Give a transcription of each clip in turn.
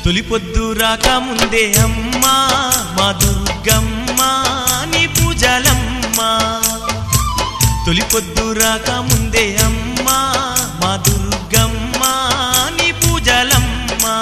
తొలి పొద్దు రాక ముందే అమ్మా మా దుర్గమ్మ నీ పూజలమ్మా తొలి పొద్దు రాక ముందే అమ్మా మా దుర్గమ్మ నీ పూజలమ్మా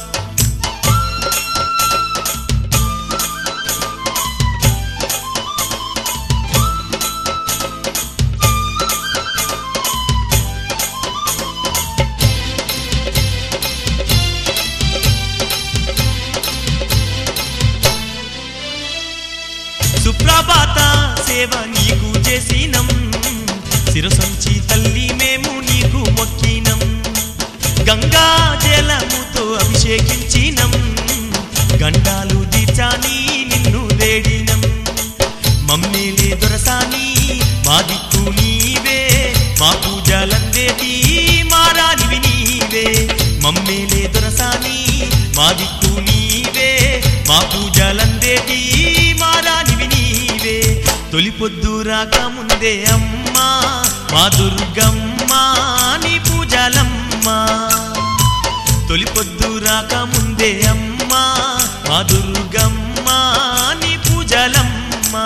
సుప్రభాత సేవ నీకు చేసినం శిరసంచి తల్లి మేము నీకు మొక్కినం గంగా జలముతో అభిషేకించినం గండాలు దీచాని నిన్ను వేడినం మమ్మీలే దొరసాని మా దిక్కు నీవే మా పూజలందేటి మారానివి నీవే మమ్మీలే దొరసాని మా దిక్కు నీవే మా పూజలందేటి మారానివి నీవే తొలి పొద్దు రాక ముందే అమ్మా మా దుర్గమ్మ నీ పూజలమ్మా తొలి పొద్దు రాక ముందే అమ్మా మా దుర్గమ్మ నీ పూజలమ్మా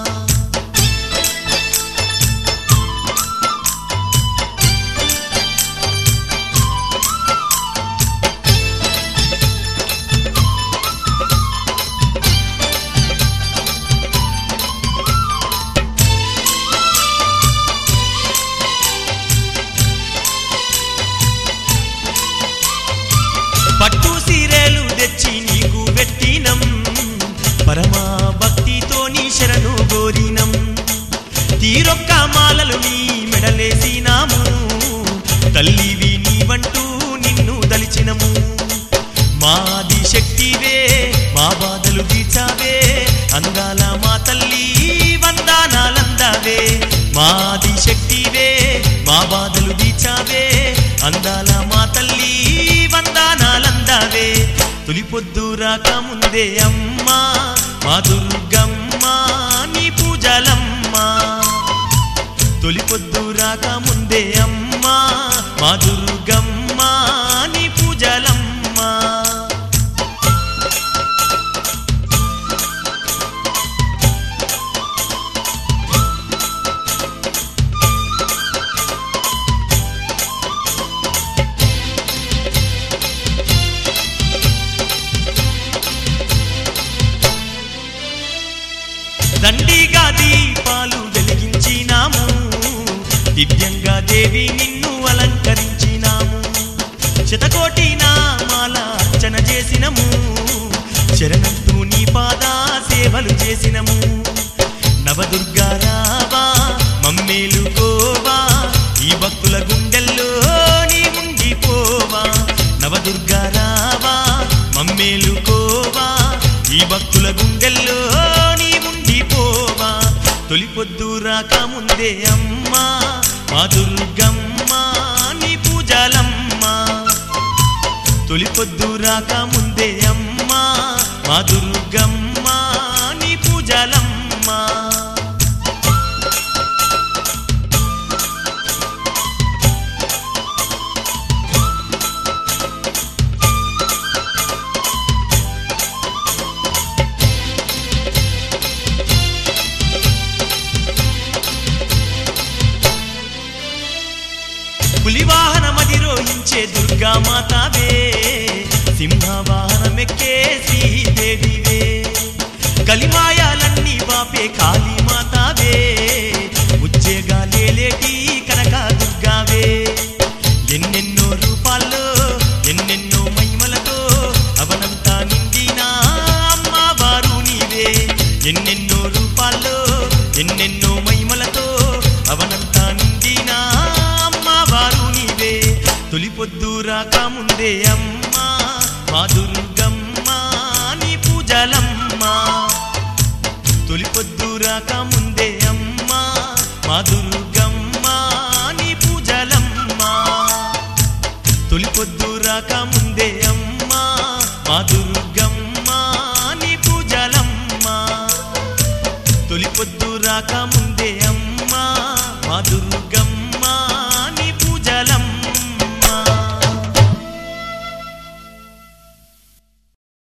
పట్టు సీరేలు తెచ్చి నీకు పెట్టినం పరమా భక్తితో నీ శరణు గోరినం తీరొక్క మాలలు నీ మెడలేసినాము తల్లివి నీవంటూ నిన్ను దలిచినము మాది శక్తివే మా బాధలు తీర్చావే అందాల మా తల్లి వందానాలందావే మాది శక్తివే మా బాధలు తీర్చావే అందాల మా తల్లి వందానాలందావే తొలి పొద్దు రాక ముందే అమ్మా మా దుర్గమ్మ నీ పూజలమ్మా తొలి పొద్దు రాక ముందే అమ్మా మా దుర్గమ్మ నీ పూజలమ్మా దండిగా దీపాలు వెలిగించినాము దివ్యంగా దేవి నిన్ను అలంకరించినాము శతకోటి నామాల అర్చన చేసినము శరణంటూ నీ పాద సేవలు చేసినము నవదుర్గా రావా మమ్మేలు కోవా ఈ భక్తుల గుండెల్లో నీ ఉండిపోవా నవదుర్గా రావా మమ్మేలు కోవా ఈ భక్తుల గుండెల్లో నీ ఉండిపోవా తొలి పొద్దు రాక ముందే అమ్మా మా దుర్గమ్మ నీ పూజలమ్మా తొలి పొద్దు రాక ముందే అమ్మా మా దుర్గమ్మ నీ పూజలమ్మా పులివాహనమధిరోహించే దుర్గా మాతావే సింహవాహనమెక్కే శ్రీదేవివే కలిమాయాలన్నీ బాపే కాళీ మాతావే ఉచ్చేగా లేలేటి కనక దుర్గావే ఎన్నెన్నో రూపాల్లో ఎన్నెన్నో మహిమలతో అవనంతా నిండిన అమ్మవారు నీవే ఎన్నెన్నో రూపాల్లో ఎన్నెన్నో మహిమలతో అవనంతా నిండిన అమ్మవారు నీవే తొలి పొద్దు రాక ముందే అమ్మా మా దుర్గమ్మ నీ పూజలమ్మా తొలి పొద్దు రాక ముందే అమ్మా మా దుర్గమ్మ నీ పూజలమ్మా తొలి పొద్దు రాక ముందే అమ్మా మా దుర్గమ్మ నీ పూజలమ్మా తొలి పొద్దు రాక ముందే